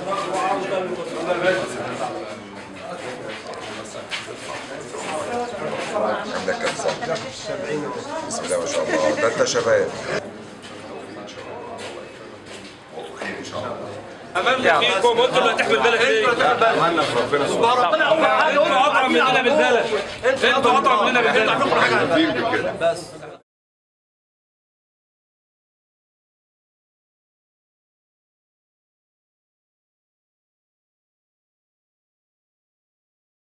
عندك كام سنة؟ بسم الله ما شاء الله ده انت شباب خير ان شاء الله امامنا فيكم وانتوا اللي هتحمل بالك ليه؟ ربنا اول حاجه انتوا اطعم مننا بالبلد انتوا اطعم مننا بالبلد كده